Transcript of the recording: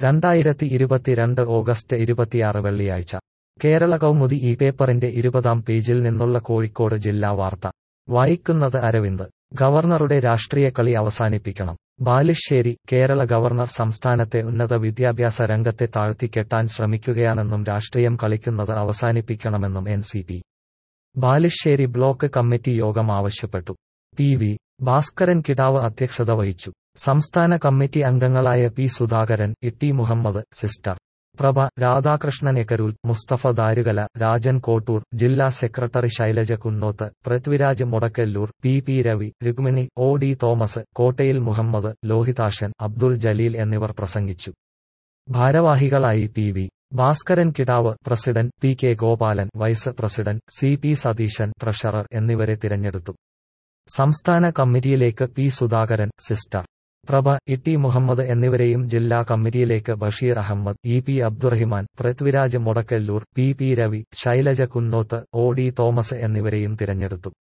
രണ്ടായിരത്തി ഇരുപത്തിരണ്ട് ഓഗസ്റ്റ് ഇരുപത്തിയാറ് വെള്ളിയാഴ്ച കേരള കൗമുദി ഈ പേപ്പറിന്റെ ഇരുപതാം പേജിൽ നിന്നുള്ള കോഴിക്കോട് ജില്ലാ വാർത്ത വായിക്കുന്നത് അരവിന്ദ് ഗവർണറുടെ രാഷ്ട്രീയ കളി അവസാനിപ്പിക്കണം ബാലുശ്ശേരി കേരള ഗവർണർ സംസ്ഥാനത്തെ ഉന്നത വിദ്യാഭ്യാസ രംഗത്തെ താഴ്ത്തിക്കെട്ടാൻ ശ്രമിക്കുകയാണെന്നും രാഷ്ട്രീയം കളിക്കുന്നത് അവസാനിപ്പിക്കണമെന്നും N C P Balussery block committee യോഗം ആവശ്യപ്പെട്ടു പി വി ഭാസ്കരൻ കിടാവ് അധ്യക്ഷത വഹിച്ചു സംസ്ഥാന കമ്മിറ്റി അംഗങ്ങളായ പി സുധാകരൻ ഇട്ടി മുഹമ്മദ് സിസ്റ്റർ പ്രഭ രാധാകൃഷ്ണൻ എക്കരൂൽ മുസ്തഫ ദാരുകല രാജൻ കോട്ടൂർ ജില്ലാ secretary Shailaja Kunnoth Prithviraj Mudakkallur P P Ravi Rukmini O D Thomas Kottayil Muhammad ലോഹിതാഷൻ Abdul Jaleel എന്നിവർ പ്രസംഗിച്ചു ഭാരവാഹികളായി P V Bhaskaran Kidavu president P K Gopalan vice president C P Satheesan treasurer എന്നിവരെ തിരഞ്ഞെടുത്തു സംസ്ഥാന കമ്മിറ്റിയിലേക്ക് പി സുധാകരൻ സിസ്റ്റർ പ്രഭ ഇട്ടി മുഹമ്മദ് എന്നിവരെയും ജില്ലാ കമ്മിറ്റിയിലേക്ക് Basheer Ahammed E P Abdurahiman Prithviraj Mudakkallur P P Ravi Shailaja Kunnoth O D Thomas എന്നിവരെയും തിരഞ്ഞെടുത്തു